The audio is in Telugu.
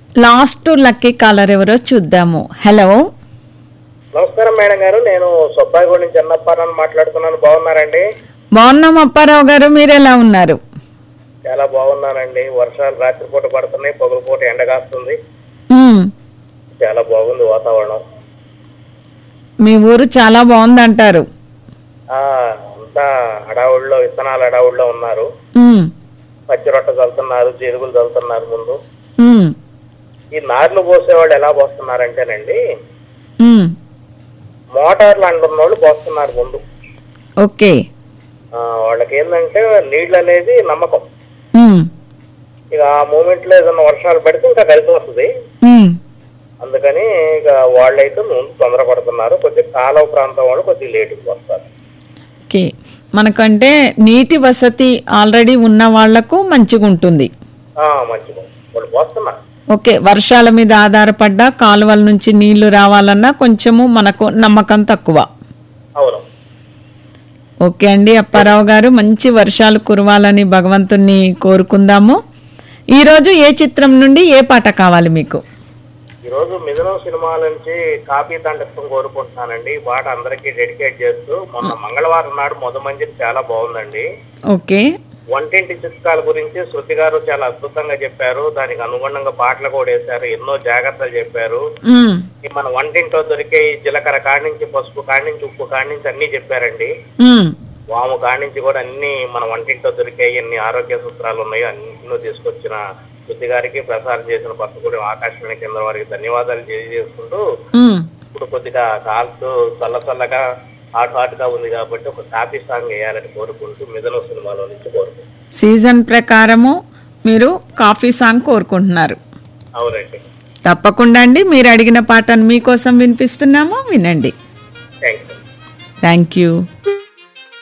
లాస్ట్ లక్కీ కాలర్ ఎవరో చూద్దాము హలో నమస్కారం మేడం గారు నేను సుబ్బాయిగూడ నుంచి అన్నప్పారని మాట్లాడుతున్నాను బాగున్నారండి బాగున్నాం అప్పారావు గారు మీరు ఎలా ఉన్నారు చాలా బాగున్నానండి వర్షాలు రాత్రిపూట పడుతున్నాయి పగలపూట ఎండ కాస్తుంది మ్మ్. చాలా బాగుంది వాతావరణం మీ ఊరు చాలా బాగుందంటారు ఆ అంతా హడావుడిలో విత్తనాలు హడావుడిలో ఉన్నారు మ్మ్. పచ్చి రొట్ట చల్లుతున్నారు జీరుగులు చల్లుతున్నారు ముందు మ్మ్. ఈ నార్లు పోసేవాళ్ళు ఎలా పోస్తున్నారంటేనండి మ్మ్. మోటార్లు అంటున్న వాళ్ళు పోస్తున్నారు ముందు ఓకే ఆ, వాళ్ళకి ఏంటంటే నీళ్ళు అనేది నమ్మకం మ్మ్. ఇక ఆ మూమెంట్ లో ఏదైనా వర్షాలు పడితే ఇంకా కలిసి వస్తుంది మ్మ్. అందుకని ఇక వాళ్ళైతే ముందు తొందరపడుతున్నారు కొద్దిగా కాలువ ప్రాంతం వాళ్ళు కొద్దిగా లేటుగా వస్తారు ఓకే మనకంటే నీటి వసతి ఆల్రెడీ ఉన్న వాళ్లకు మంచిగా ఉంటుంది ఆ, మంచిగా వాళ్ళు పోస్తున్నారు ఓకే వర్షాల మీద ఆధారపడ్డ కాలువల నుంచి నీళ్లు రావాలన్నా కొంచెము మనకు నమ్మకం తక్కువ అవును ఓకే అండి అప్పారావు గారు మంచి వర్షాలు కురవాలని భగవంతుణ్ణి కోరుకుందాము ఈరోజు ఏ చిత్రం నుండి ఏ పాట కావాలి మీకు ఈరోజు మిథునం సినిమా నుంచి కాపీ దండత్వం కోరుకుంటున్నానండి ఈ పాట అందరికీ డెడికేట్ చేస్తూ మొన్న మంగళవారం నాడు మొదమంజరి చాలా బాగుందండి ఓకే వంటింటి చిట్కాల గురించి శృతి గారు చాలా అద్భుతంగా చెప్పారు దానికి అనుగుణంగా పాటలు కూడా వేశారు ఎన్నో జాగ్రత్తలు చెప్పారు మ్మ్. ఈ మన వంటింట్లో దొరికే ఈ జీలకర్ర కాడి నుంచి పసుపు కాడి నుంచి ఉప్పు కాడి నుంచి అన్ని చెప్పారండి మ్మ్. వాము కాడి నుంచి కూడా అన్ని మన వంటింట్లో దొరికే ఎన్ని ఆరోగ్య సూత్రాలు ఉన్నాయో అన్ని తీసుకొచ్చిన శృతి గారికి ప్రసారం చేసిన పట్టుకుని ఆకాశవాణి కేంద్రం వారికి ధన్యవాదాలు తెలియజేసుకుంటూ మ్మ్. ఇప్పుడు కొద్దిగా కాల్తూ చల్ల చల్లగా హాట్ హాట్ గా ఉంది కాబట్టి ఒక కాపీ సాంగ్ వేయాలని కోరుకుంటూ మిథున సినిమాలో నుంచి కోరుకుంటున్నాను సీజన్ ప్రకారము మీరు కాఫీ సాంగ్ కోరుకుంటున్నారు అవునండి తప్పకుండా అండి మీరు అడిగిన పాటను మీకోసం వినిపిస్తున్నాము వినండి థ్యాంక్స్ థ్యాంక్ యూ